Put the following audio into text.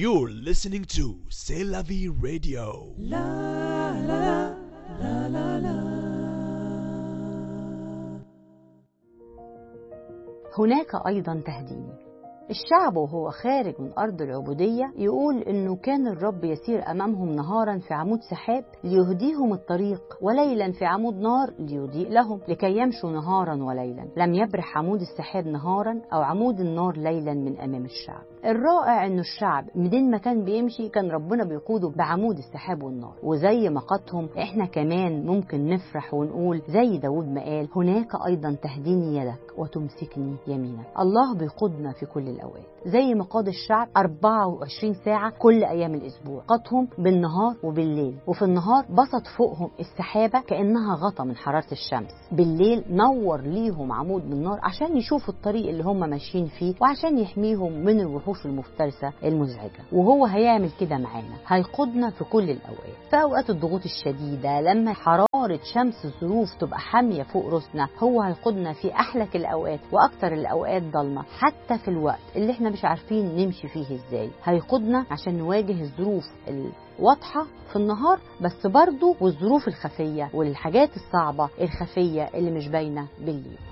You're listening to C'est la vie radio. هناك أيضا تهديني الشعب وهو خارج من أرض العبودية يقول إنه كان الرب يسير أمامهم نهارا في عمود سحاب ليهديهم الطريق وليلا في عمود نار ليضيء لهم لكي يمشوا نهارا وليلا لم يبرح عمود السحاب نهارا أو عمود النار ليلا من أمام الشعب الرائع إنه الشعب منين ما كان بيمشي كان ربنا بيقوده بعمود السحاب والنار وزي ما قادهم إحنا كمان ممكن نفرح ونقول زي داود ما قال هناك أيضا تهديني يدك وتمسكني يمينك الله بيقودنا في كل الأوقات زي ما قاد الشعب 24 ساعة كل أيام الأسبوع قادهم بالنهار وبالليل وفي النهار بسط فوقهم السحابة كأنها غطا من حرارة الشمس بالليل نور ليهم عمود من نار عشان يشوفوا الطريق اللي هم ماشيين فيه وعشان يحميهم من الوحوش المفترسة المزعجة وهو هيعمل كده معانا هيقودنا في كل الأوقات في أوقات الضغوط الشديدة لما حرارة شمس الظروف تبقى حامية فوق راسنا هو هيقودنا في أحلك الأوقات وأكتر الأوقات ضلمة حتى في الوقت اللي احنا مش عارفين نمشي فيه ازاي هيقودنا عشان نواجه الظروف الواضحة في النهار بس برضو والظروف الخفية والحاجات الصعبة الخفية اللي مش باينة بالليل